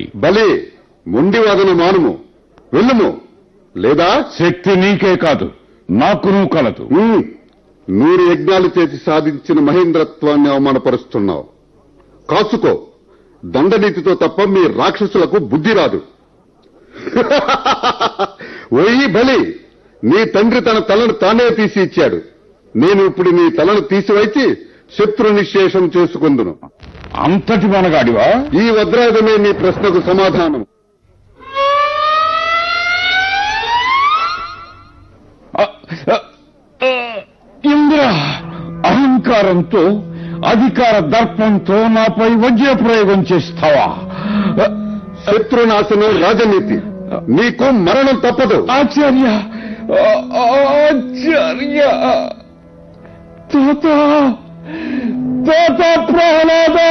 బలి మొండివాదన మానుము వెళ్ళుము లేదా శక్తి నీకే కాదు నాకును కలదు ఉమ్, నూరు యజ్ఞాలు చేసి సాధించిన మహేంద్రత్వాన్ని అవమానపరుస్తున్నావు కాసుకో దండనీతితో తప్ప మీ రాక్షసులకు బుద్ధి రాదు ఓయి బలి నీ తండ్రి తన తలను తానే తీసి ఇచ్చాడు నేను ఇప్పుడు నీ తలను తీసివైచి శత్రు నిశ్శేషం చేసుకుందును అంతటి మనగాడివా ఈ వజ్రాయుధమే నీ ప్రశ్నకు సమాధానం ఆ, ఆ, ఆ, ఇంద్ర అహంకారంతో అధికార దర్పంతో నాపై వజ్ర ప్రయోగం చేస్తావా ఆ, శత్రునాశనం రాజనీతి నీకు మరణం తప్పదు ఆచార్య ఆ, ఆచార్య తాత తాత ప్రహ్లాద